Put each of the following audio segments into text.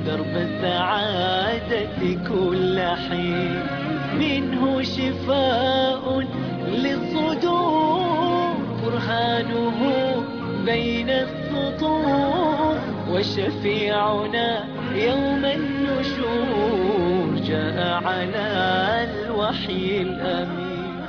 درب السعادة كل حين منه شفاء للصدور برهانه بين السطور وشفيعنا يوم النشور جاء على الوحي الأمين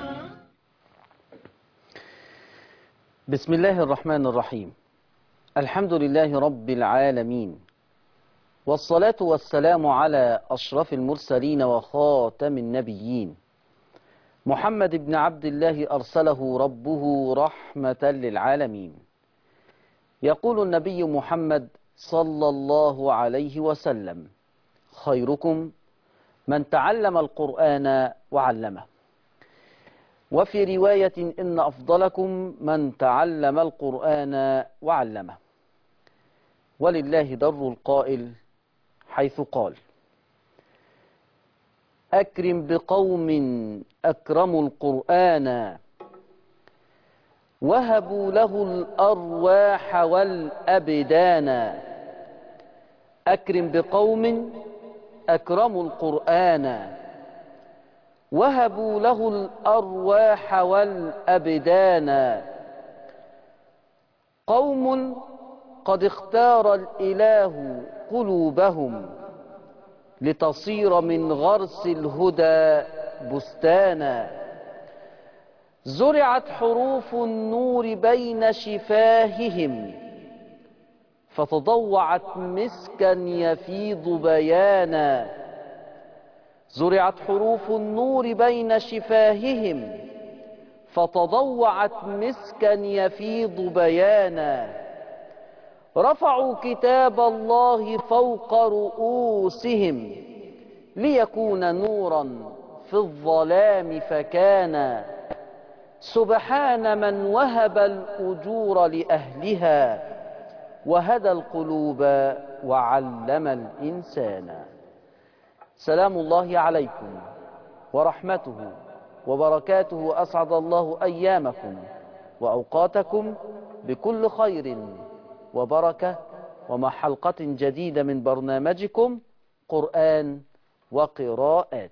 بسم الله الرحمن الرحيم الحمد لله رب العالمين والصلاة والسلام على أشرف المرسلين وخاتم النبيين محمد بن عبد الله أرسله ربه رحمة للعالمين يقول النبي محمد صلى الله عليه وسلم خيركم من تعلم القرآن وعلمه وفي رواية إن أفضلكم من تعلم القرآن وعلمه ولله در القائل حيث قال أكرم بقوم أكرموا القرآن وهبوا له الأرواح والأبدان أكرم بقوم أكرموا القرآن وهبوا له الأرواح والأبدان قوم قد اختار الإله قلوبهم لتصير من غرس الهدى بستانا زرعت حروف النور بين شفاههم فتضوعت مسكا يفيض بيانا زرعت حروف النور بين شفاههم فتضوعت مسكا يفيض بيانا رفعوا كتاب الله فوق رؤوسهم ليكون نورا في الظلام فكان سبحان من وهب الأجور لأهلها وهدى القلوب وعلم الإنسان سلام الله عليكم ورحمته وبركاته أسعد الله أيامكم وأوقاتكم بكل خير وبركة ومع حلقة جديدة من برنامجكم قرآن وقراءات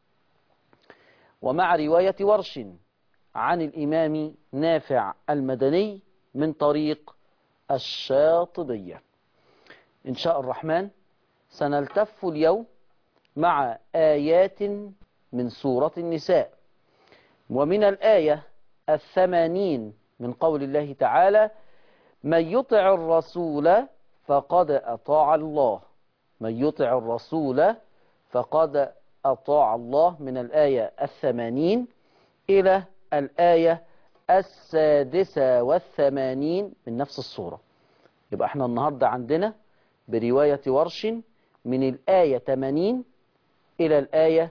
ومع رواية ورش عن الإمام نافع المدني من طريق الشاطبية إن شاء الرحمن سنلتف اليوم مع آيات من سورة النساء ومن الآية الثمانين من قول الله تعالى من يطع الرسول فقد أطاع الله من يطع الرسول فقد أطاع الله من الآية الثمانين إلى الآية السادسة والثمانين من نفس الصورة يبقى احنا النهاردة عندنا برواية ورش من الآية 80 إلى الآية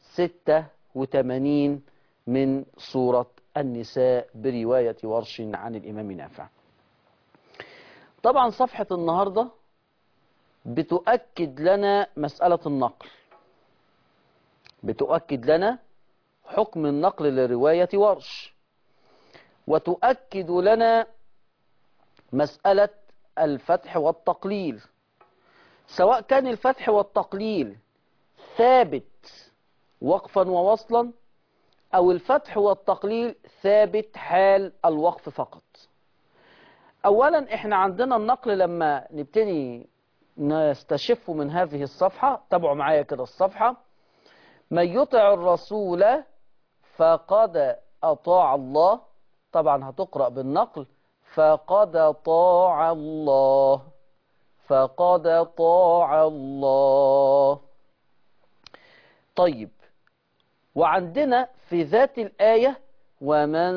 86 من سورة النساء برواية ورش عن الإمام نافع طبعا صفحة النهاردة بتؤكد لنا مسألة النقل بتؤكد لنا حكم النقل لرواية ورش وتؤكد لنا مسألة الفتح والتقليل سواء كان الفتح والتقليل ثابت وقفا ووصلا أو الفتح والتقليل ثابت حال الوقف فقط أولا إحنا عندنا النقل لما نبتدي نستشف من هذه الصفحة تابعوا معايا كده الصفحة من يطع الرسول فقد أطاع الله طبعا هتقرأ بالنقل فقد طاع الله فقد طاع الله طيب وعندنا في ذات الآية ومن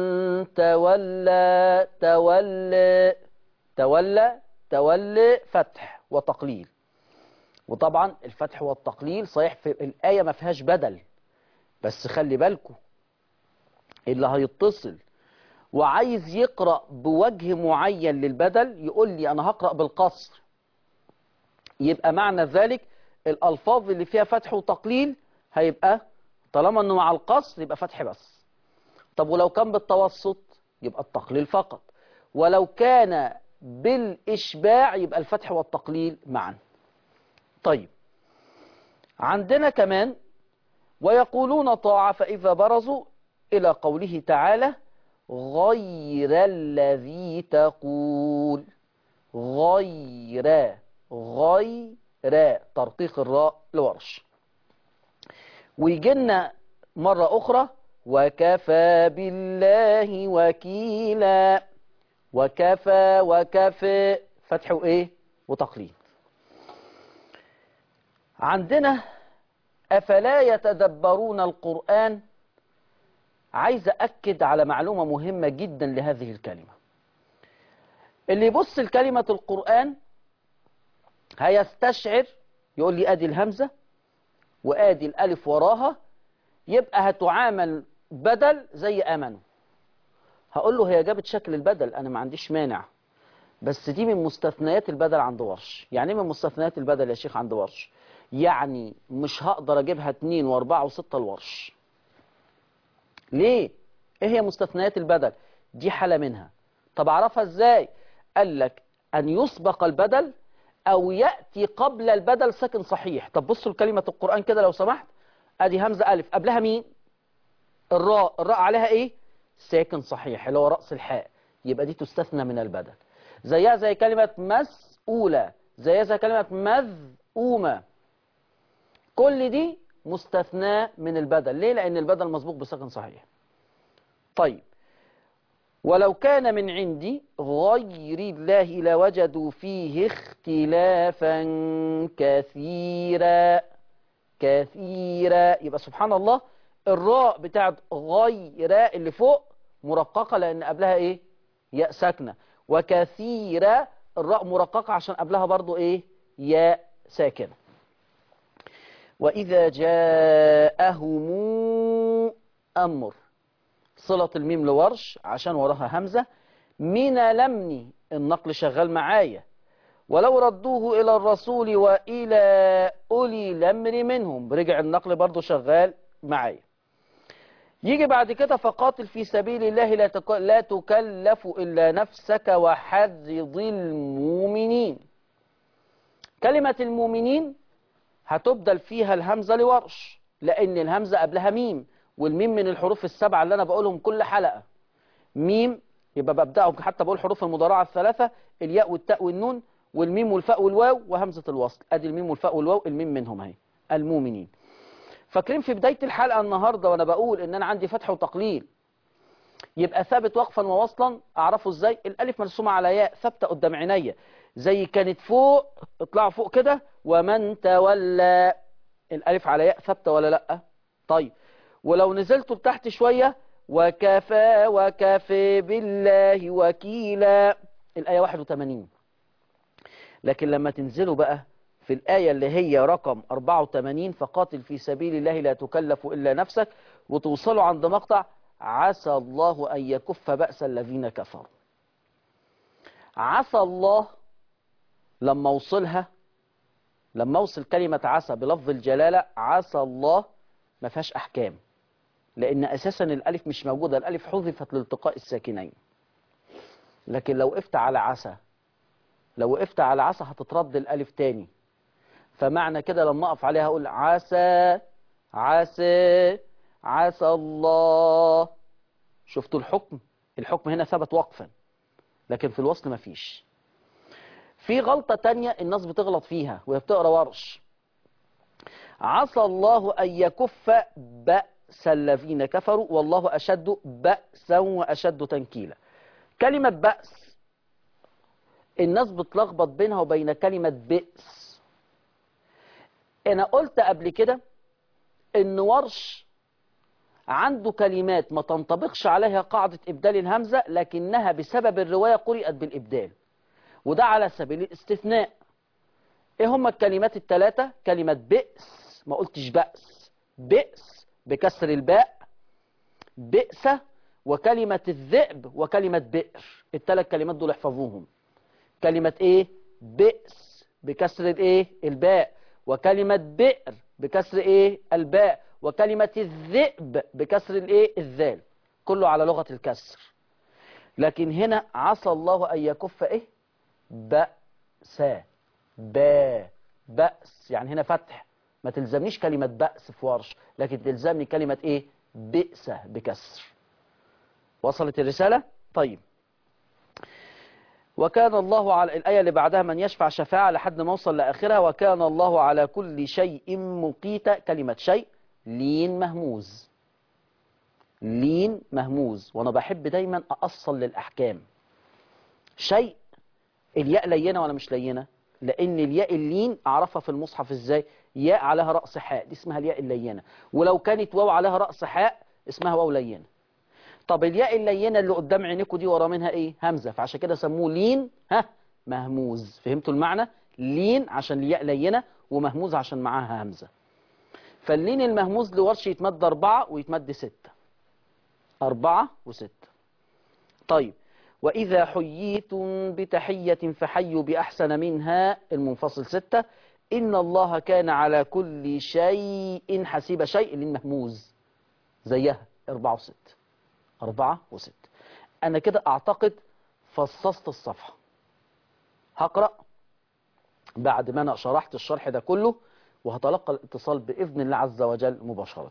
تولى تولى تولى تولى فتح وتقليل وطبعا الفتح والتقليل صحيح في الآية ما فيهاش بدل بس خلي بالكم اللي هيتصل وعايز يقرأ بوجه معين للبدل يقول لي أنا هقرأ بالقصر يبقى معنى ذلك الألفاظ اللي فيها فتح وتقليل هيبقى طالما أنه مع القصر يبقى فتح بس طب ولو كان بالتوسط يبقى التقليل فقط ولو كان بالإشباع يبقى الفتح والتقليل معا طيب عندنا كمان ويقولون طاعة فإذا برزوا إلى قوله تعالى غير الذي تقول غير غير ترقيق الراء لورش ويجينا مرة أخرى وكفى بالله وكيلا وكفى وكفى فتح وإيه وتقليد عندنا أفلا يتدبرون القرآن عايز أكد على معلومة مهمة جدا لهذه الكلمة اللي يبص لكلمة القرآن هيستشعر يقول لي أدي الهمزة وآدي الألف وراها يبقى هتعامل بدل زي أمنوا هقول له هي جابت شكل البدل أنا ما عنديش مانع بس دي من مستثنيات البدل عند ورش يعني ايه من مستثنيات البدل يا شيخ عند ورش يعني مش هقدر اجيبها اتنين واربعة وستة الورش ليه ايه هي مستثنيات البدل دي حالة منها طب اعرفها ازاي قال لك ان يسبق البدل او يأتي قبل البدل ساكن صحيح طب بصوا لكلمة القرآن كده لو سمحت ادي همزة الف قبلها مين الراء الراء عليها ايه ساكن صحيح اللي هو رأس الحاء يبقى دي تستثنى من البدل زيها زي كلمة مسؤولة زيها زي كلمة مذءومة كل دي مستثناة من البدل ليه لأن البدل مسبوق بسكن صحيح طيب ولو كان من عندي غير الله لوجدوا فيه اختلافا كثيرا كثيرا يبقى سبحان الله الراء بتاعت غير اللي فوق مرققة لأن قبلها ايه ياء ساكنة وكثيرا الراء مرققة عشان قبلها برضو ايه ياء ساكنة وإذا جاءهم أمر صلة الميم لورش عشان وراها همزة من لمني النقل شغال معايا ولو ردوه إلى الرسول وإلى أولي الأمر منهم رجع النقل برضو شغال معايا يجي بعد كده فقاتل في سبيل الله لا تك- لا تكلف إلا نفسك وحرض المؤمنين كلمة المؤمنين هتبدل فيها الهمزة لورش لأن الهمزة قبلها ميم والميم من الحروف السبعة اللي أنا بقولهم كل حلقة ميم يبقى ببدأهم حتى بقول حروف المضارعة الثلاثة الياء والتاء والنون والميم والفاء والواو وهمزة الوصل أدي الميم والفاء والواو الميم منهم اهي المؤمنين فاكرين في بداية الحلقة النهاردة وأنا بقول إن أنا عندي فتح وتقليل يبقى ثابت وقفا ووصلا أعرفه إزاي الألف مرسومة على ياء ثابتة قدام عينيا زي كانت فوق اطلعوا فوق كده ومن تولى الألف على ياء ثابتة ولا لأ طيب ولو نزلتوا لتحت شوية وكفى وكفى بالله وكيلا الآية 81 لكن لما تنزلوا بقى في الآية اللي هي رقم 84 فقاتل في سبيل الله لا تكلف إلا نفسك وتوصلوا عند مقطع عسى الله أن يكف بأس الذين كفروا عسى الله لما اوصلها لما اوصل كلمة عسى بلفظ الجلالة عسى الله ما فيهاش أحكام لأن أساسا الألف مش موجودة الألف حذفت لالتقاء الساكنين لكن لو وقفت على عسى لو وقفت على عسى هتترد الألف تاني فمعنى كده لما أقف عليها أقول عسى عسى عسى الله شفتوا الحكم الحكم هنا ثبت وقفا لكن في الوصل مفيش في غلطة تانية الناس بتغلط فيها وهي بتقرا ورش عسى الله أن يكف بأس الذين كفروا والله أشد بأسا وأشد تنكيلا كلمة بأس الناس بتلخبط بينها وبين كلمة بئس أنا قلت قبل كده إن ورش عنده كلمات ما تنطبقش عليها قاعدة إبدال الهمزة لكنها بسبب الرواية قرئت بالإبدال وده على سبيل الاستثناء ايه هما الكلمات الثلاثة كلمة بئس ما قلتش بأس بئس بكسر الباء بئس وكلمة الذئب وكلمة بئر الثلاث كلمات دول احفظوهم كلمة ايه بئس بكسر الايه الباء وكلمة بئر بكسر ايه الباء وكلمة الذئب بكسر الايه الذال كله على لغة الكسر لكن هنا عسى الله أن يكف ايه بأس با بأس يعني هنا فتح ما تلزمنيش كلمة بأس في ورش لكن تلزمني كلمة ايه بئس بكسر وصلت الرسالة طيب وكان الله على الآية اللي بعدها من يشفع شفاعة لحد ما وصل لآخرها وكان الله على كل شيء مقيتا كلمة شيء لين مهموز لين مهموز وأنا بحب دايما أأصل للأحكام شيء الياء لينة ولا مش لينة لأن الياء اللين أعرفها في المصحف إزاي ياء عليها رأس حاء دي اسمها الياء اللينة ولو كانت واو عليها رأس حاء اسمها واو لينة طب الياء اللينة اللي قدام عينيكوا دي ورا منها ايه همزة فعشان كده سموه لين ها مهموز فهمتوا المعنى لين عشان الياء لينة ومهموز عشان معاها همزة فاللين المهموز لورش يتمد أربعة ويتمد ستة أربعة وستة طيب وإذا حييتم بتحية فحيوا بأحسن منها المنفصل ستة إن الله كان على كل شيء حسيب شيء للمهموز زيها أربعة وستة أربعة وستة أنا كده أعتقد فصصت الصفحة هقرأ بعد ما أنا شرحت الشرح ده كله وهتلقى الاتصال بإذن الله عز وجل مباشرة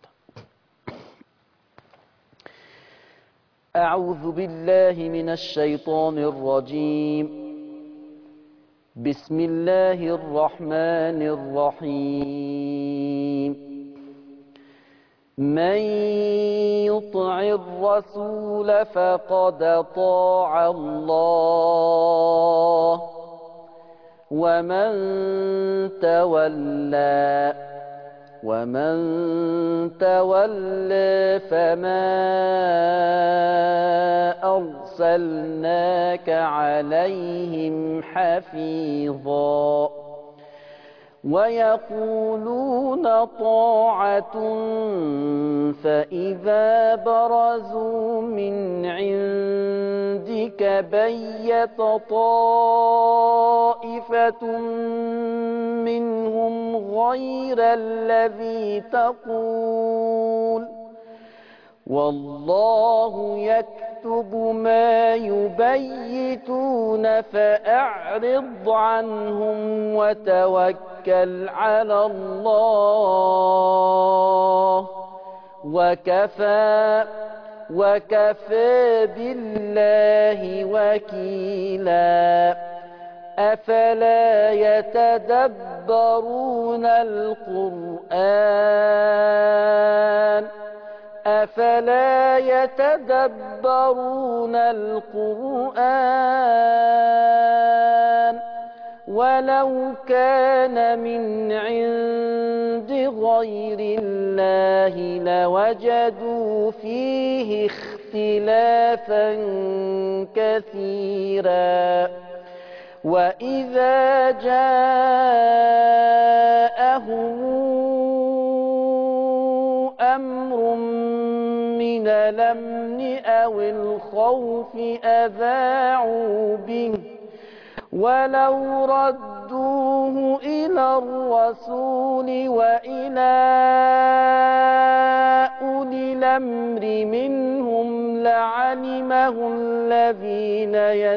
أعوذ بالله من الشيطان الرجيم بسم الله الرحمن الرحيم من يطع الرسول فقد طاع الله ومن تولى ومن تولى فما أرسلناك عليهم حفيظا ويقولون طاعة فإذا برزوا من عندك بيت طائفة منهم غير الذي تقول والله يكتب ما يبيتون فأعرض عنهم وتوكل على الله وكفى وكفى بالله وكيلا أفلا يتدبرون القرآن أفلا يتدبرون القرآن ولو كان من عند غير الله لوجدوا فيه اختلافا كثيرا وإذا جاءهم أمر من الأمن أو الخوف أذاعوا به ولو ردوه إلى الرسول وإلى أولي الأمر منهم لعلمه الذين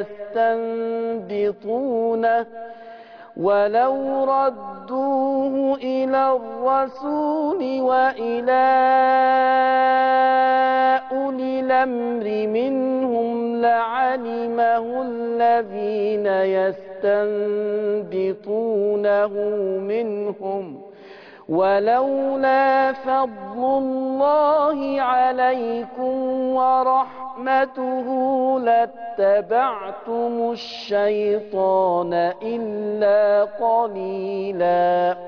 يستنبطونه ولو ردوه إلى الرسول وإلى أولي الأمر منهم لعلمه الذين يستنبطونه منهم ولولا فضل الله عليكم ورحمته لاتبعتم الشيطان إلا قليلا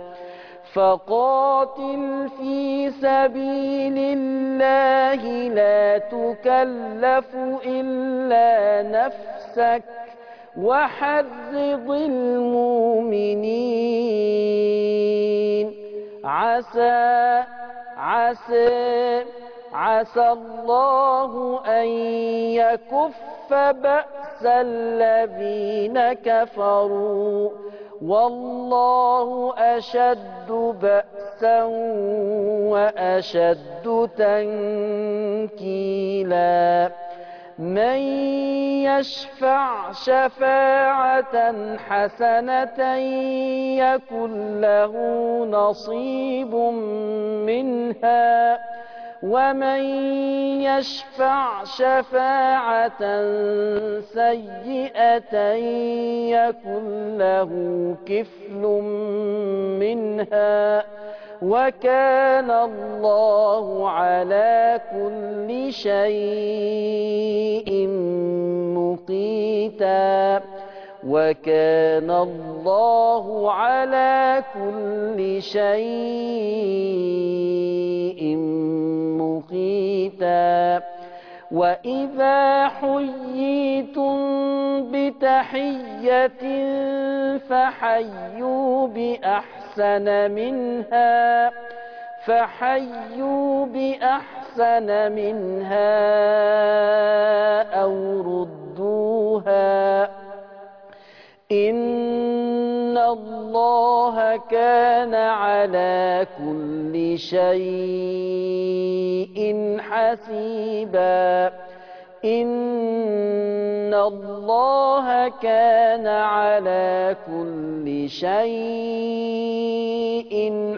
فقاتل في سبيل الله لا تكلف إلا نفسك وحرض المؤمنين عسى عسى عسى الله أن يكف بأس الذين كفروا والله أشد بأسا وأشد تنكيلا من يشفع شفاعة حسنة يكن له نصيب منها ومن يشفع شفاعة سيئة يكن له كفل منها وكان الله على كل شيء مقيتا وكان الله على كل شيء مقيتا وإذا حييتم بتحية فحيوا بأحسن منها فحيوا بأحسن منها أو ردوها إن الله كان على كل شيء حسيبا إن الله كان على كل شيء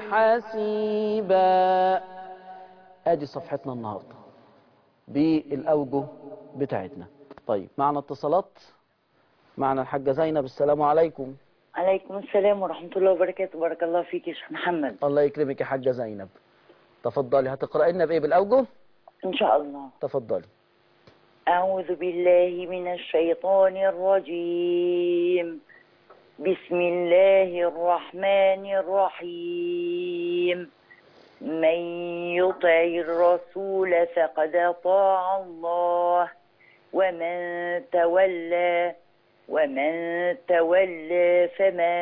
حسيبا ادي صفحتنا النهارده بالأوجه بتاعتنا طيب معنا اتصالات معنا الحاجة زينب السلام عليكم عليكم السلام ورحمة الله وبركاته بارك الله فيك يا شيخ محمد الله يكرمك يا حاجة زينب تفضلي هتقرأي لنا بإيه بالأوجه إن شاء الله تفضلي أعوذ بالله من الشيطان الرجيم بسم الله الرحمن الرحيم من يطع الرسول فقد أطاع الله ومن تولى ومن تولى فما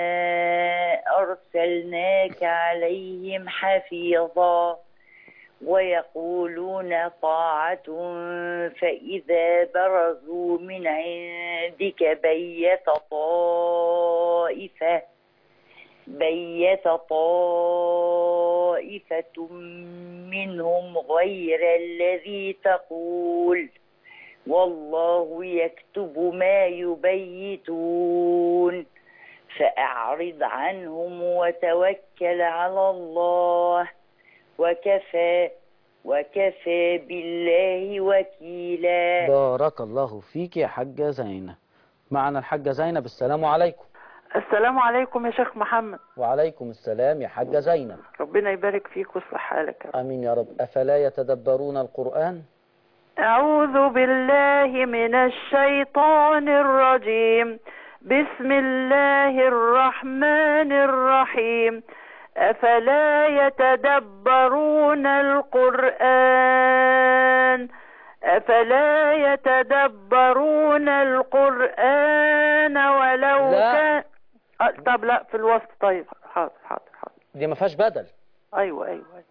أرسلناك عليهم حفيظا ويقولون طاعة فإذا برزوا من عندك بيت طائفة بيت طائفة منهم غير الذي تقول والله يكتب ما يبيتون فأعرض عنهم وتوكل على الله وكفى وكفى بالله وكيلا بارك الله فيك يا حاجة زينب معنا الحاجة زينب السلام عليكم السلام عليكم يا شيخ محمد وعليكم السلام يا حاجة زينب ربنا يبارك فيك ويصلح حالك يا رب. آمين يا رب أفلا يتدبرون القرآن أعوذ بالله من الشيطان الرجيم بسم الله الرحمن الرحيم أفلا يتدبرون القرآن أفلا يتدبرون القرآن ولو لا. كان أه، طب لا في الوسط طيب حاضر حاضر حاضر دي ما فيهاش بدل أيوة أيوة أيوة.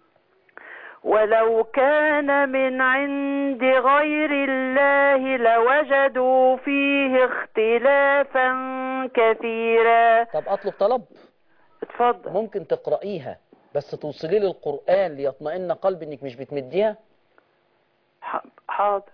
ولو كان من عند غير الله لوجدوا فيه اختلافا كثيرا طب أطلب طلب اتفضل ممكن تقرأيها بس توصلي لي القرآن ليطمئن قلبي إنك مش بتمديها ح- حاضر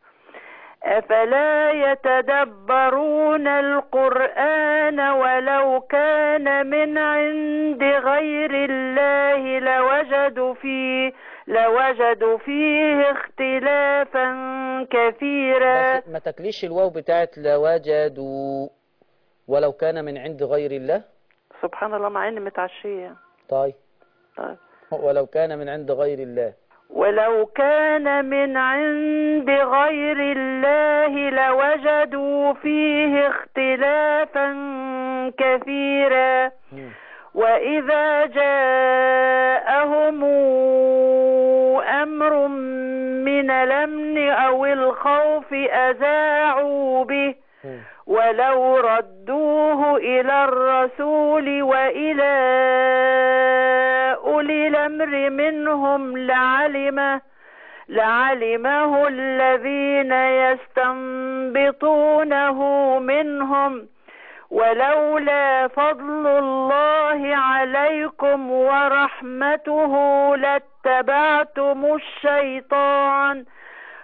أفلا يتدبرون القرآن ولو كان من عند غير الله لوجدوا فيه لوجدوا فيه اختلافا كثيرا بس ما تكليش الواو بتاعت لوجدوا ولو كان من عند غير الله سبحان الله مع اني متعشية طيب طيب ولو كان من عند غير الله ولو كان من عند غير الله لوجدوا فيه اختلافا كثيرا مم. وإذا جاءهم أمر من الأمن أو الخوف أذاعوا به مم. ولو ردوه إلى الرسول وإلى أولي الأمر منهم لعلمه لعلمه الذين يستنبطونه منهم ولولا فضل الله عليكم ورحمته لاتبعتم الشيطان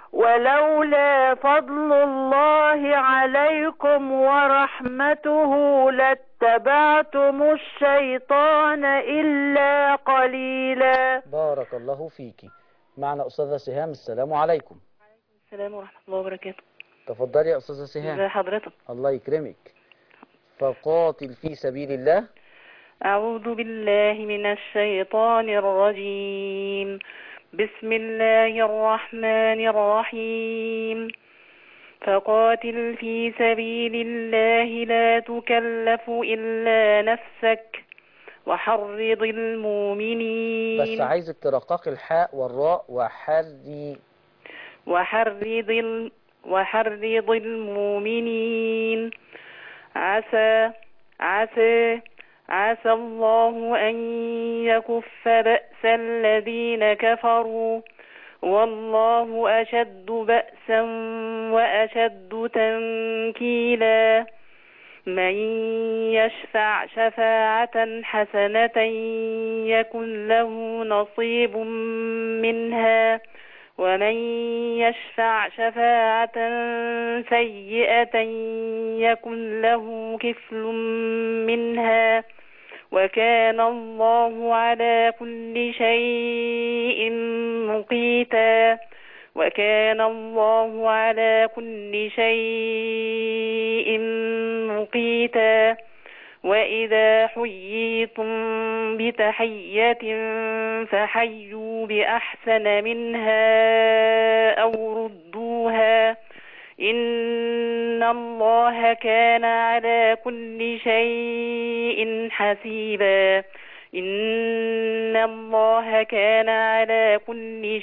ولولا فضل الله عليكم ورحمته لاتبعتم الشيطان إلا قليلا بارك الله فيك معنا أستاذة سهام السلام عليكم السلام ورحمة الله وبركاته تفضلي يا أستاذة سهام ازي حضرتك الله يكرمك فقاتل في سبيل الله أعوذ بالله من الشيطان الرجيم بسم الله الرحمن الرحيم فقاتل في سبيل الله لا تكلف إلا نفسك وحرض المؤمنين بس عايزك ترققي الحاء والراء وحري وحرض ال... وحرض المؤمنين عسى عسى عسى الله أن يكف بأس الذين كفروا والله أشد بأسا وأشد تنكيلا من يشفع شفاعة حسنة يكن له نصيب منها ومن يشفع شفاعة سيئة يكن له كفل منها وكان الله على كل شيء مقيتا وكان الله على كل شيء مقيتا وإذا حييتم بتحية فحيوا بأحسن منها أو ردوها إن الله كان على كل شيء حسيبا إن الله كان على كل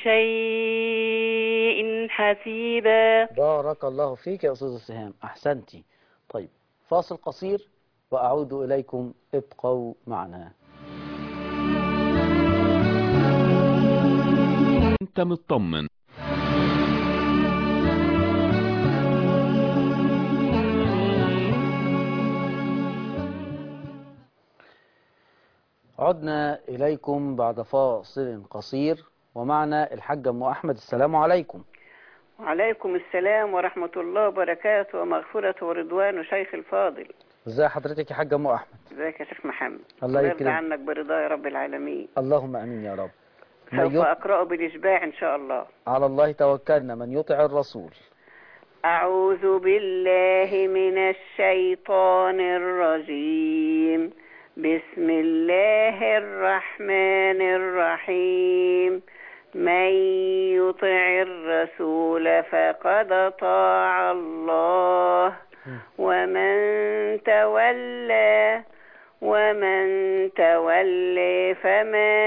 شيء حسيبا بارك الله فيك يا أستاذة سهام أحسنتي طيب فاصل قصير وأعود إليكم ابقوا معنا انت مطمن عدنا إليكم بعد فاصل قصير ومعنا الحاج أم أحمد السلام عليكم وعليكم السلام ورحمة الله وبركاته ومغفرة ورضوان شيخ الفاضل ازي حضرتك يا حاج أم أحمد ازيك يا شيخ محمد الله ويرضى يكرمك. عنك برضا يا رب العالمين اللهم أمين يا رب من سوف يط... أقرأ بالإشباع إن شاء الله على الله توكلنا من يطع الرسول أعوذ بالله من الشيطان الرجيم بسم الله الرحمن الرحيم من يطع الرسول فقد طاع الله ومن تولى ومن تولي فما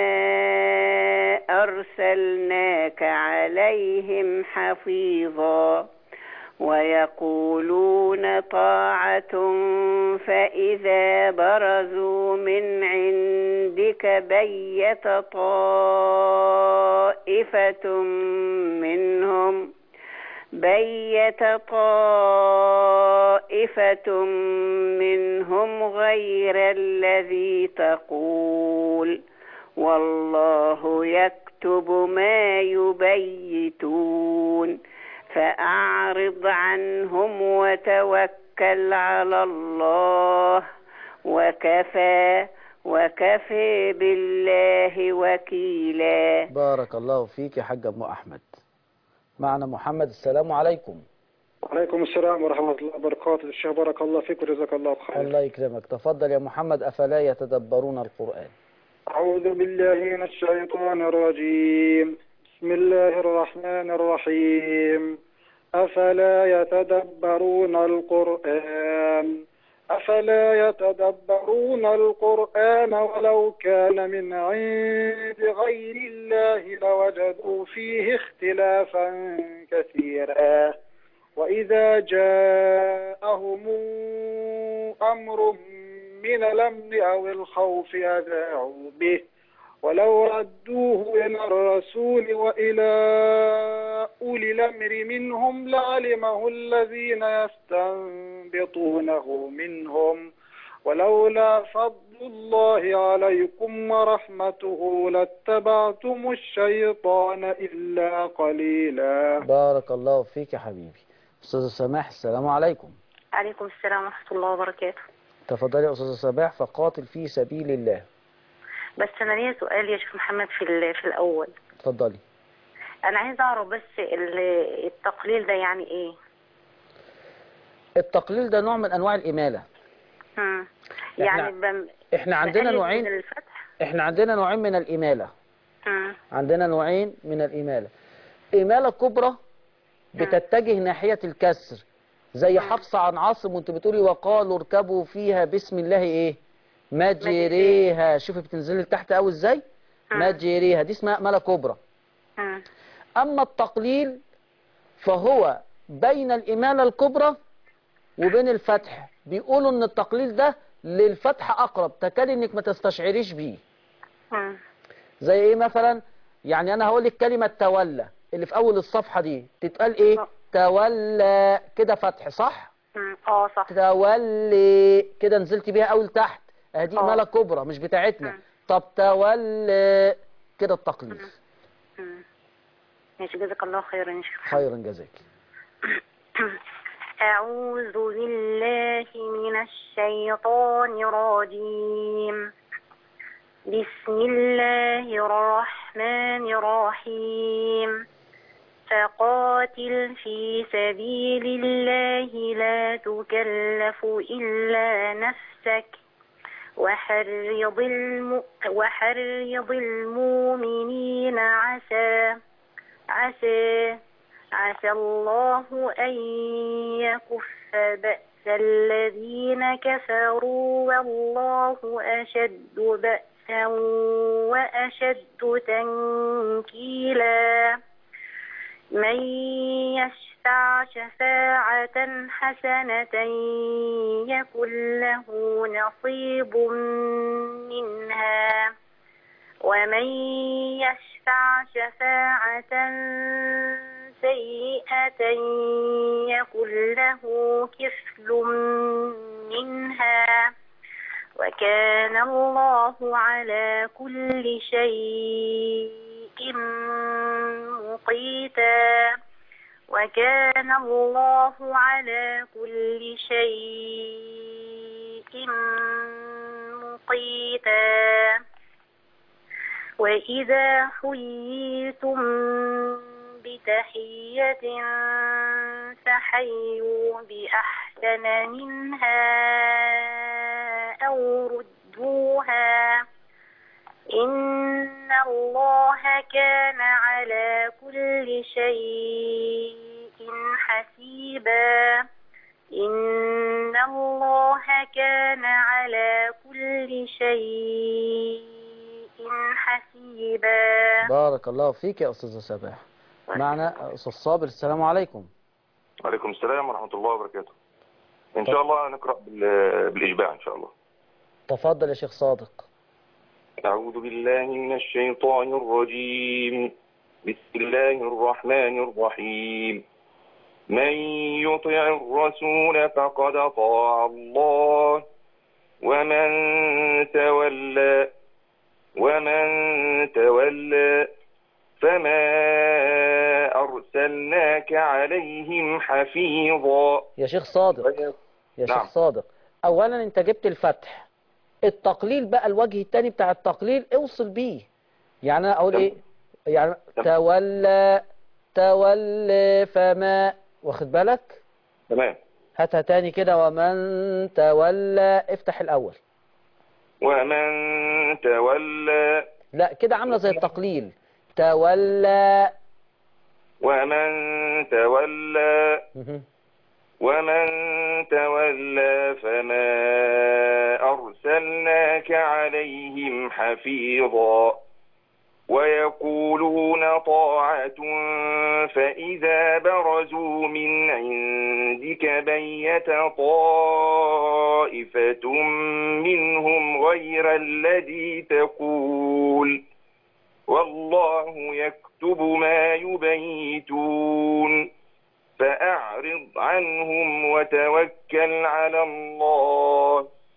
أرسلناك عليهم حفيظا ويقولون طاعة فإذا برزوا من عندك بيت طائفة منهم بيت طائفة منهم غير الذي تقول والله يكتب ما يبيتون فأعرض عنهم وتوكل على الله وكفى وكفى بالله وكيلا بارك الله فيك يا حاج أم أحمد معنا محمد السلام عليكم وعليكم السلام ورحمة الله وبركاته الشيخ بارك الله فيك وجزاك الله خير الله يكرمك تفضل يا محمد أفلا يتدبرون القرآن أعوذ بالله من الشيطان الرجيم بسم الله الرحمن الرحيم أفلا يتدبرون القرآن أفلا يتدبرون القرآن ولو كان من عند غير الله لوجدوا فيه اختلافا كثيرا وإذا جاءهم أمر من الأمن أو الخوف أذاعوا به ولو ردوه إلى الرسول وإلى أولي الأمر منهم لعلمه الذين يستنبطونه منهم ولولا فضل الله عليكم ورحمته لاتبعتم الشيطان إلا قليلا بارك الله فيك يا حبيبي أستاذة سماح السلام عليكم عليكم السلام ورحمة الله وبركاته تفضلي يا أستاذة سماح فقاتل في سبيل الله بس أنا ليا سؤال يا شيخ محمد في ال- في الأول تفضلي أنا عايزة أعرف بس ال- التقليل ده يعني إيه؟ التقليل ده نوع من أنواع الإمالة مم. إحنا- يعني بم... إحنا عندنا بقلل نوعين من الفتح إحنا عندنا نوعين من الإمالة مم. عندنا نوعين من الإمالة إمالة كبرى بتتجه ناحية الكسر زي حفص عن عاصم وانت بتقولي وقالوا اركبوا فيها بسم الله ايه مجريها شوفي بتنزلي لتحت قوي ازاي مجريها دي اسمها إمالة كبرى مم. أما التقليل فهو بين الإمالة الكبرى وبين الفتح بيقولوا ان التقليل ده للفتح أقرب تكاد انك ما تستشعريش بيه مم. زي ايه مثلا يعني انا هقول لك كلمة تولى اللي في اول الصفحة دي تتقال ايه آه. تولى كده فتح صح مم. اه صح تولي كده نزلت بيها اول تحت ادي آه. إمالة كبرى مش بتاعتنا مم. طب تولى كده التقليل مم. ماشي جزاك الله خيرا يا شيخ خيرا جزاك أعوذ بالله من الشيطان الرجيم بسم الله الرحمن الرحيم فقاتل في سبيل الله لا تكلف إلا نفسك وحرض, الم... وحرض المؤمنين عسى عسى عسى الله أن يكف بأس الذين كفروا والله أشد بأسا وأشد تنكيلا من يشفع شفاعة حسنة يكن له نصيب منها ومن يشفع شفاعة سيئة يكن له كفل منها وكان الله على كل شيء مقيتا وكان الله على كل شيء مقيتا وإذا حييتم بتحية فحيوا بأحسن منها أو ردوها إن الله كان على كل شيء حسيبا إن الله كان على كل شيء حسيبا بارك الله فيك يا أستاذة سباح معنا أستاذ صابر السلام عليكم وعليكم السلام ورحمة الله وبركاته إن شاء الله نقرأ بال- بالإشباع إن شاء الله تفضل يا شيخ صادق أعوذ بالله من الشيطان الرجيم بسم الله الرحمن الرحيم من يطع الرسول فقد أطاع الله ومن تولى ومن تولى فما أرسلناك عليهم حفيظا يا شيخ صادق يا شيخ نعم. صادق أولا أنت جبت الفتح التقليل بقى الوجه التاني بتاع التقليل اوصل بيه يعني أنا أقول تمام. إيه يعني تمام. تولى تولى فما واخد بالك تمام هاتها تاني كده ومن تولى افتح الأول ومن تولى لا كده عاملة زي التقليل تولى ومن تولى مهم. ومن تولى فما أرسلناك عليهم حفيظا ويقولون طاعة فإذا برزوا من عندك بيت طائفة منهم غير الذي تقول والله يكتب ما يبيتون فأعرض عنهم وتوكل على الله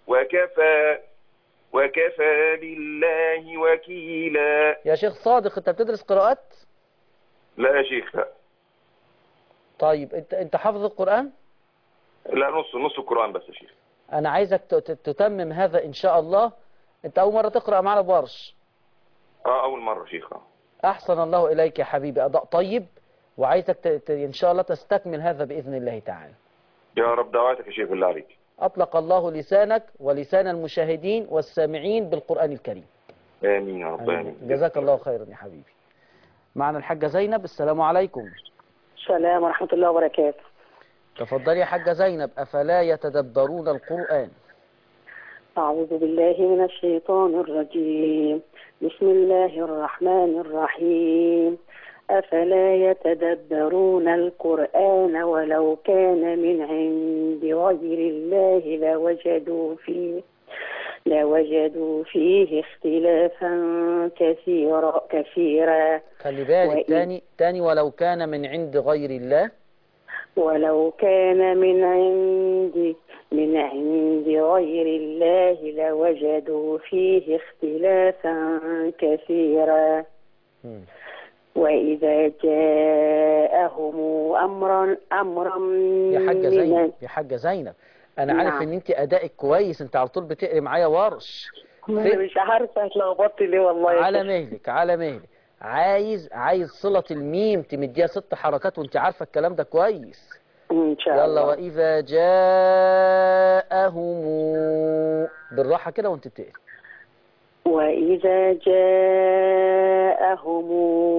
وكفى وكفى بالله وكيلا يا شيخ صادق انت بتدرس قراءات لا يا شيخ لا طيب انت انت حافظ القرآن لا نص نص القرآن بس يا شيخ انا عايزك ت- ت- تتمم هذا ان شاء الله انت اول مرة تقرأ معنا بورش اه أول مرة يا شيخ آه. احسن الله اليك يا حبيبي اداء طيب وعايزك ت... ت... ان شاء الله تستكمل هذا باذن الله تعالى يا رب دعواتك يا شيخ بالله عليك اطلق الله لسانك ولسان المشاهدين والسامعين بالقرآن الكريم آمين يا رب آمين جزاك الله خيرا يا حبيبي معنا الحاجة زينب السلام عليكم السلام ورحمة الله وبركاته تفضلي يا حاجة زينب أفلا يتدبرون القرآن أعوذ بالله من الشيطان الرجيم بسم الله الرحمن الرحيم أفلا يتدبرون القرآن ولو كان من عند غير الله لوجدوا فيه لوجدوا فيه اختلافا كثيرا كثيرا خلي بالك وإن- تاني تاني ولو كان من عند غير الله ولو كان من عند من عند غير الله لوجدوا فيه اختلافا كثيرا مم. وإذا جاءهم أمرا أمرا يا حاجة من زينب يا حاجة زينب أنا عارف نعم. إن أنت أدائك كويس أنت على طول بتقري معايا ورش أنا مش عارفة اتلخبطت ليه والله يا على شيخ. مهلك على مهلك عايز عايز صلة الميم تمديها ست حركات وأنت عارفة الكلام ده كويس إن شاء يلا الله وإذا جاءهم بالراحة كده وأنت بتقري وإذا جاءهم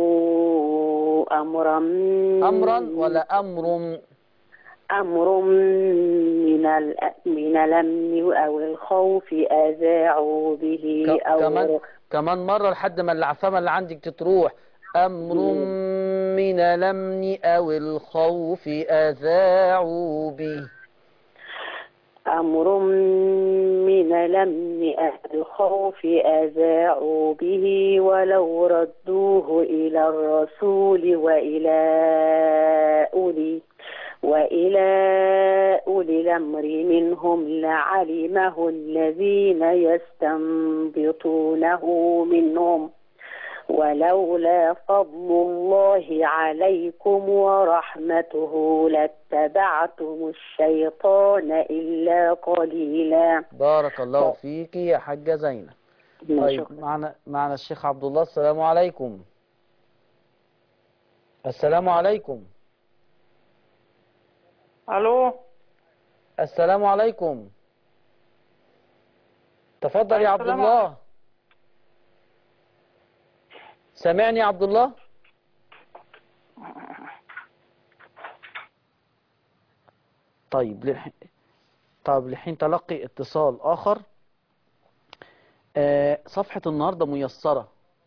أمرا أمرا ولا أمر أمر من ال- من الأمن أو الخوف أذاعوا به ك- أو كمان كمان مرة لحد ما العفامة اللي عندك تروح أمر من الأمن أو الخوف أذاعوا به أمر من الأمن أو الخوف أذاعوا به ولو ردوه إلى الرسول وإلى أولي وإلى أولي الأمر منهم لعلمه الذين يستنبطونه منهم ولولا فضل الله عليكم ورحمته لاتبعتم الشيطان إلا قليلا بارك الله فيك يا حاجة زينب طيب معنا معنا الشيخ عبد الله السلام عليكم السلام عليكم الو السلام عليكم تفضل يا عبد السلام الله سامعني يا عبد الله طيب للحين طيب لحين تلقي اتصال آخر آه، صفحة النهاردة ميسرة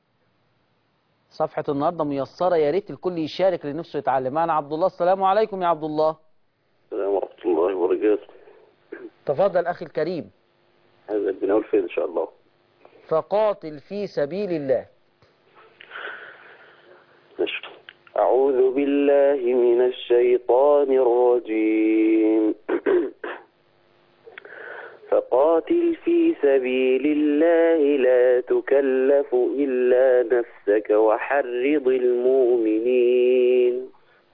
صفحة النهاردة ميسرة يا ريت الكل يشارك اللي نفسه يتعلم معنا عبد الله السلام عليكم يا عبد الله السلام ورحمة الله وبركاته تفضل أخي الكريم هذا بنقول فين إن شاء الله فقاتل في سبيل الله ماشي. أعوذ بالله من الشيطان الرجيم فقاتل في سبيل الله لا تكلف إلا نفسك وحرض المؤمنين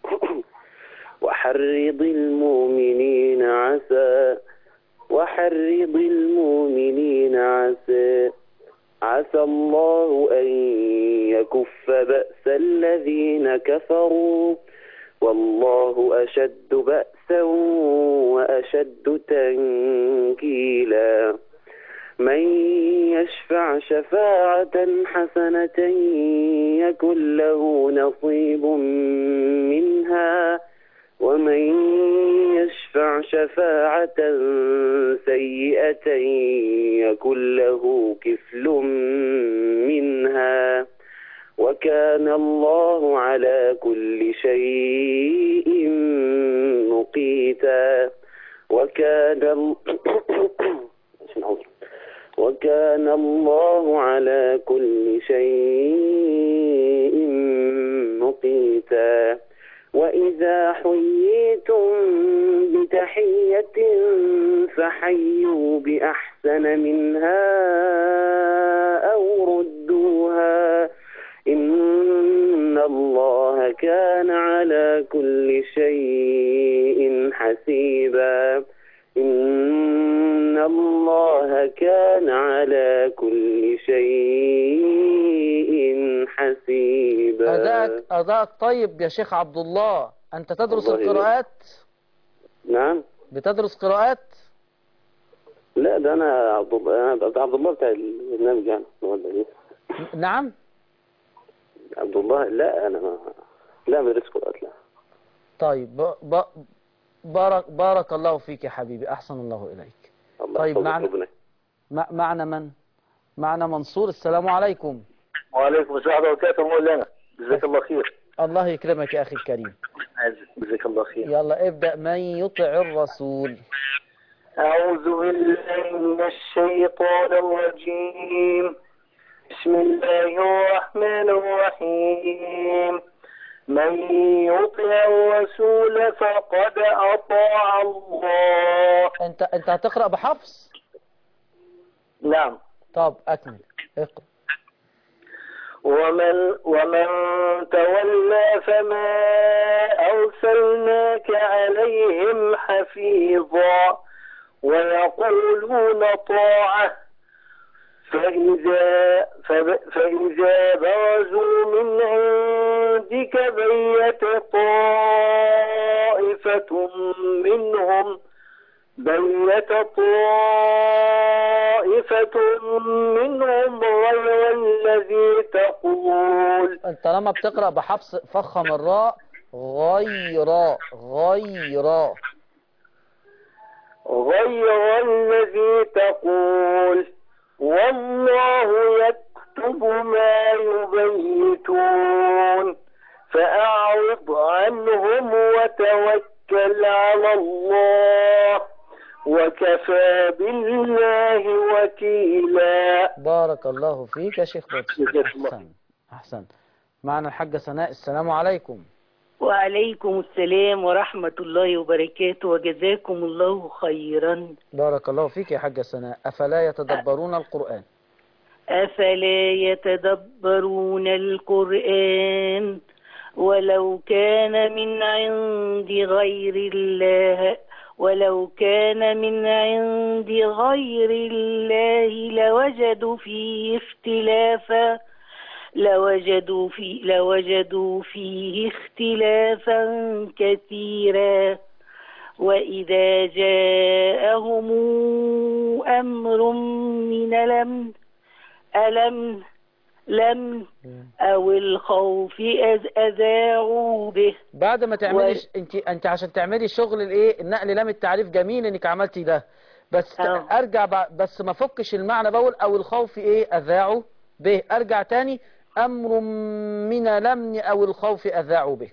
وحرض المؤمنين عسى وحرض المؤمنين عسى عسى الله أن يكف بأس الذين كفروا والله أشد بأسا وأشد تنكيلا من يشفع شفاعة حسنة يكن له نصيب منها ومن يشفع شفاعة سيئة يكن له كفل منها وكان الله على كل شيء مقيتا وكان ال- وكان الله على كل شيء مقيتا وإذا حييتم بتحية فحيوا بأحسن أحسن منها أو ردوها إن الله كان على كل شيء حسيبا إن الله كان على كل شيء حسيبا أداءك أداءك طيب يا شيخ عبد الله أنت تدرس الله القراءات نعم بتدرس قراءات لا ده أنا عبد الله أنا عبد الله بتاع البرنامج يعني ولا إيه نعم عبد الله لا أنا ما لا ما بدرس قراءات لا طيب ب... ب... بارك بارك الله فيك يا حبيبي أحسن الله إليك الله طيب يحفظك معنا ربنا مع... معنا من معنا منصور السلام عليكم وعليكم السلام ورحمة الله وبركاته مولانا جزاك الله خير الله يكرمك يا أخي الكريم جزاك الله خير يلا ابدأ من يطع الرسول أعوذ بالله من الشيطان الرجيم بسم الله الرحمن الرحيم من يطع الرسول فقد أطاع الله أنت أنت هتقرأ بحفص نعم طب أكمل اقرأ ومن ومن تولى فما أرسلناك عليهم حفيظا ويقولون طاعة فإذا فب- فإذا برزوا من عندك بيت طائفة منهم بيت طائفة منهم غير الذي تقول أنت لما بتقرأ بحفص فخم الراء غير غير غير الذي تقول والله يكتب ما يبيتون فأعرض عنهم وتوكل على الله وكفى بالله وكيلا بارك الله فيك يا شيخ لطفي جزاك الله. أحسن أحسن معنا الحاجة سناء السلام عليكم وعليكم السلام ورحمة الله وبركاته وجزاكم الله خيرا بارك الله فيك يا حاجة سناء أفلا يتدبرون القرآن أفلا يتدبرون القرآن ولو كان من عند غير الله ولو كان من عند غير الله لوجدوا فيه اختلافا لوجدوا في لوجدوا فيه اختلافا كثيرا وإذا جاءهم أمر من الأمن ألم لم أو الخوف أذ- أذاعوا به بعد ما تعملي وال- ش... انت انت عشان تعملي شغل الايه النقل لام التعريف جميل انك عملتي ده بس آه. ارجع ب... بس ما فكش المعنى بقول او الخوف ايه اذاعوا به ارجع تاني امر من لمن او الخوف اذاعوا به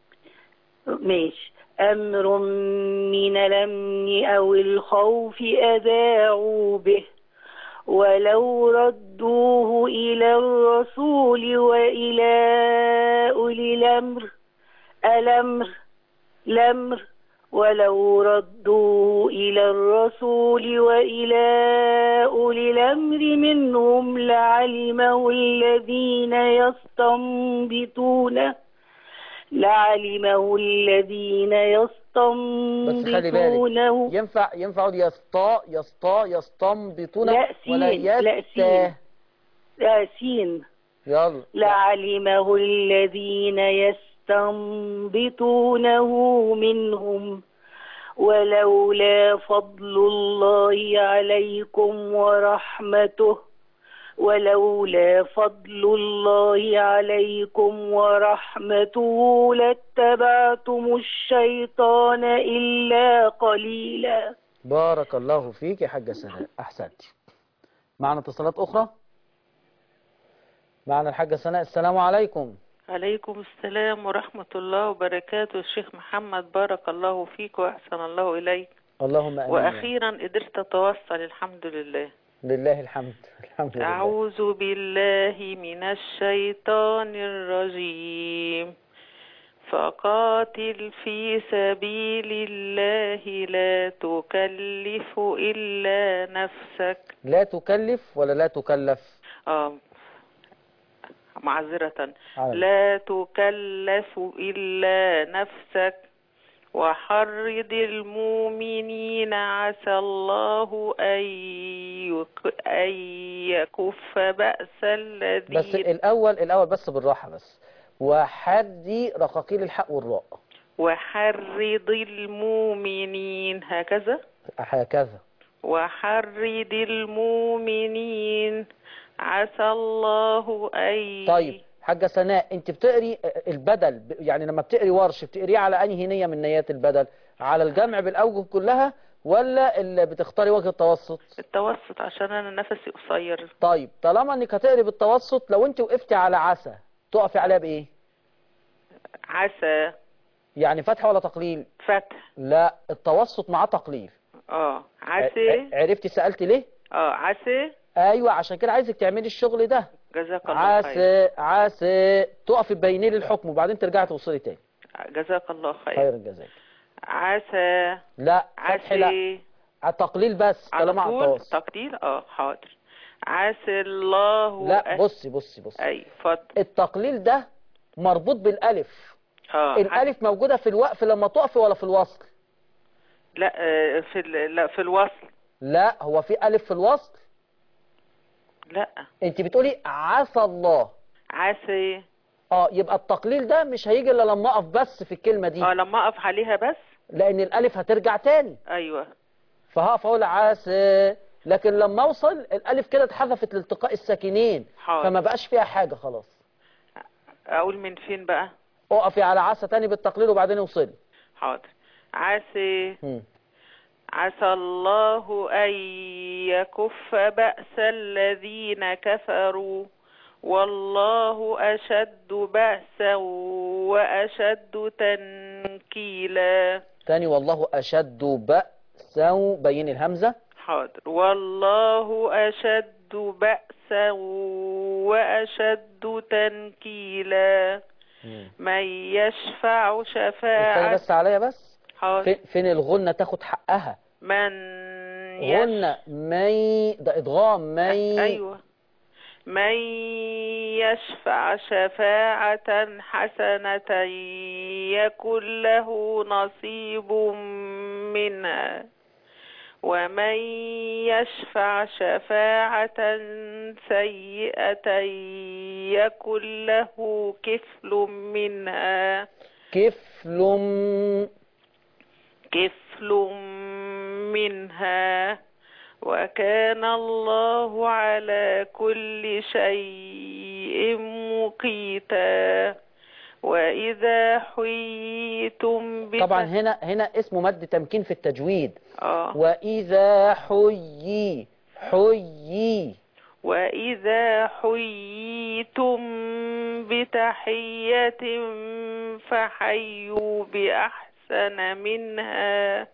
ماشي أمر من الأمن أو الخوف أذاعوا به ولو ردوه إلى الرسول وإلى أولي الأمر الأمر الأمر ولو ردوه إلى الرسول وإلى أولي الأمر منهم لعلمه الذين يستنبطونه لعلمه الذين بس خلي بالك يستنبطونه ينفع ينفع يسطا يسطا يستنبطون لا ولا سين لا يست سين لا سين يلا لعلمه الذين يستنبطونه منهم ولولا فضل الله عليكم ورحمته ولولا فضل الله عليكم ورحمته لاتبعتم الشيطان إلا قليلا بارك الله فيك يا حاجة سناء أحسنتي معنا اتصالات أخرى معنا الحاجة سناء السلام عليكم عليكم السلام ورحمة الله وبركاته الشيخ محمد بارك الله فيك وأحسن الله إليك اللهم آمين وأخيرا قدرت أتوصل الحمد لله لله الحمد الحمد لله أعوذ بالله من الشيطان الرجيم فقاتل في سبيل الله لا تكلف إلا نفسك لا تكلف ولا لا تكلف آه معذرة عالم. لا تكلف إلا نفسك وحرض المؤمنين عسى الله أن يك- أن يكف بأس الذين بس الأول الأول بس بالراحة بس وحدي رقاقيل الحق والراء وحرض المؤمنين هكذا هكذا وحرض المؤمنين عسى الله أن طيب حاجة سناء انت بتقري البدل ب- يعني لما بتقري ورش بتقريه على انهي نية من نيات البدل على الجمع بالأوجه كلها ولا اللي بتختاري وجه التوسط التوسط عشان أنا نفسي قصير طيب طالما انك هتقري بالتوسط لو انت وقفتي على عسى تقفي عليها بايه عسى يعني فتح ولا تقليل فتح لا التوسط مع تقليل اه ع- عسى ع- عرفتي سألتي ليه اه عسى ايوه عشان كده عايزك تعملي الشغل ده جزاك الله خير عسى عسى تقفي تبيني لي الحكم وبعدين ترجعي توصلي تاني جزاك الله خير خير الجزاء عسى لا فتح لا عسى على التقليل بس على طالما على طول التوسط تقدير اه حاضر عسى الله لا أن- بصي بصي بصي اي اتفضل التقليل ده مربوط بالالف اه الالف موجودة في الوقف لما تقفي ولا في الوصل لا آه، في ال- لا في الوصل لا هو في الف في الوصل لا انت بتقولي عسى الله عسى اه يبقى التقليل ده مش هيجي الا لما اقف بس في الكلمة دي اه لما اقف عليها بس لان الالف هترجع تاني ايوه فهقف اقول عسى لكن لما اوصل الالف كده اتحذفت لالتقاء الساكنين حاضر. فما بقاش فيها حاجة خلاص اقول من فين بقى اقفي على عسى تاني بالتقليل وبعدين اوصلي حاضر عسى مم. عسى الله أن يكف بأس الذين كفروا والله أشد بأسا وأشد تنكيلا تاني والله اشد بأسا بين الهمزة حاضر والله أشد بأسا وأشد تنكيلا من يشفع استني شفاعة بس عليا بس حاضر فين, فين الغنة تاخد حقها من يشفع غنة مي ده ادغام مي أيوة من يشفع شفاعة حسنة يكن له نصيب منها ومن يشفع شفاعة سيئة يكن له كفل منها كفل كفل منها وكان الله على كل شيء مقيتا وإذا حييتم بت... طبعا هنا هنا اسمه مد تمكين في التجويد آه. وإذا حيي حيي وإذا حييتم بتحية فحيوا بأحسن منها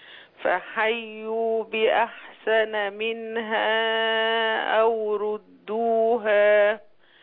فحيوا بأحسن منها أو ردوها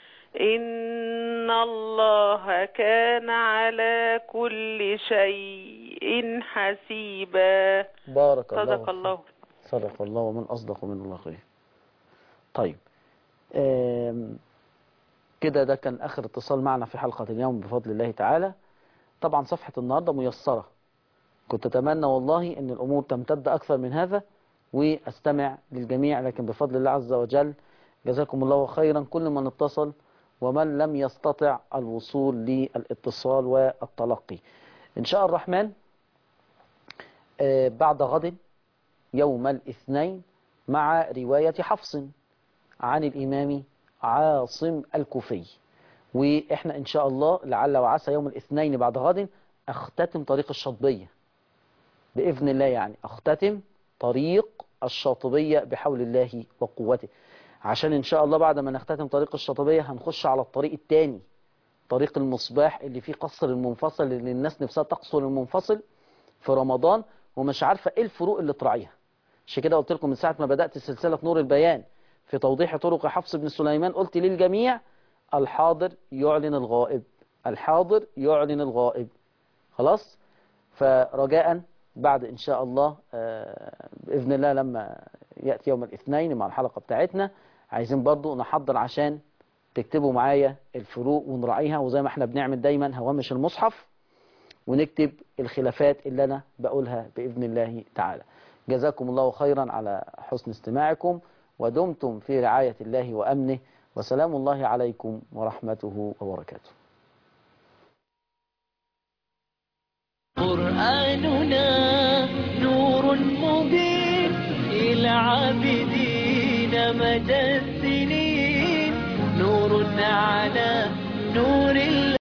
إن الله كان على كل شيء حسيبا بارك الله صدق الله صدق الله ومن أصدق من الله خير طيب آم، كده ده كان آخر اتصال معنا في حلقة اليوم بفضل الله تعالى طبعا صفحة النهاردة ميسرة كنت أتمنى والله أن الأمور تمتد أكثر من هذا وأستمع للجميع لكن بفضل الله عز وجل جزاكم الله خيرا كل من اتصل ومن لم يستطع الوصول للاتصال والتلقي إن شاء الرحمن آه، بعد غد يوم الاثنين مع رواية حفص عن الإمام عاصم الكوفي وإحنا إن شاء الله لعل وعسى يوم الاثنين بعد غد أختتم طريق الشاطبية بإذن الله يعني أختتم طريق الشاطبية بحول الله وقوته عشان إن شاء الله بعد ما نختتم طريق الشاطبية هنخش على الطريق الثاني طريق المصباح اللي فيه قصر المنفصل اللي الناس نفسها تقصر المنفصل في رمضان ومش عارفة إيه الفروق اللي تراعيها عشان كده قلت لكم من ساعة ما بدأت سلسلة نور البيان في توضيح طرق حفص بن سليمان قلت للجميع الحاضر يعلن الغائب الحاضر يعلن الغائب خلاص فرجاء بعد إن شاء الله آه، بإذن الله لما يأتي يوم الاثنين مع الحلقة بتاعتنا عايزين برضو نحضر عشان تكتبوا معايا الفروق ونراعيها وزي ما احنا بنعمل دايما هوامش المصحف ونكتب الخلافات اللي أنا بقولها بإذن الله تعالى جزاكم الله خيرا على حسن استماعكم ودمتم في رعاية الله وأمنه وسلام الله عليكم ورحمته وبركاته قرآننا نور مبين إلى عابدين مدى السنين نور على نور